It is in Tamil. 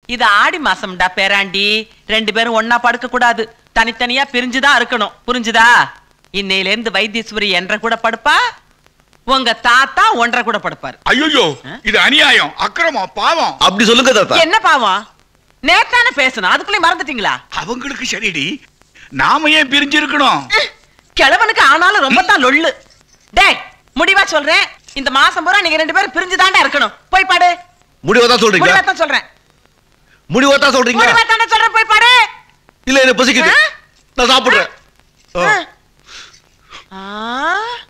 இது ஆடி மாசம்டா பேராண்டி ரெண்டு பேரும் ஒன்னா படுக்க கூடாது தனித்தனியா பிரிஞ்சுதான் இருக்கணும் புரிஞ்சுதா இன்னையில இருந்து வைத்தீஸ்வரி என்ற கூட படுப்பா உங்க தாத்தா ஒன்றரை கூட படுப்பாரு ஐயோ இது அநியாயம் அக்கிரமம் பாவம் அப்படி சொல்லுங்க தாத்தா என்ன பாவம் நேத்தானே பேசணும் அதுக்குள்ளே மறந்துட்டீங்களா அவங்களுக்கு சரிடி நாம ஏன் பிரிஞ்சு இருக்கணும் கிழவனுக்கு ஆனாலும் ரொம்ப தான் லொள்ளு டேய் முடிவா சொல்றேன் இந்த மாசம் பூரா நீங்க ரெண்டு பேரும் பிரிஞ்சுதான்டா இருக்கணும் போய் பாடு முடிவா தான் சொல்றீங்களா முடிவா தான் சொல்றேன் முடிவா தான் சொல்றீங்களா முடிவா தானே சொல்றேன் போய் பாடு இல்ல என்ன பசிக்குது ஆ? நான் சாப்பிடுறேன் ஆ. ஆ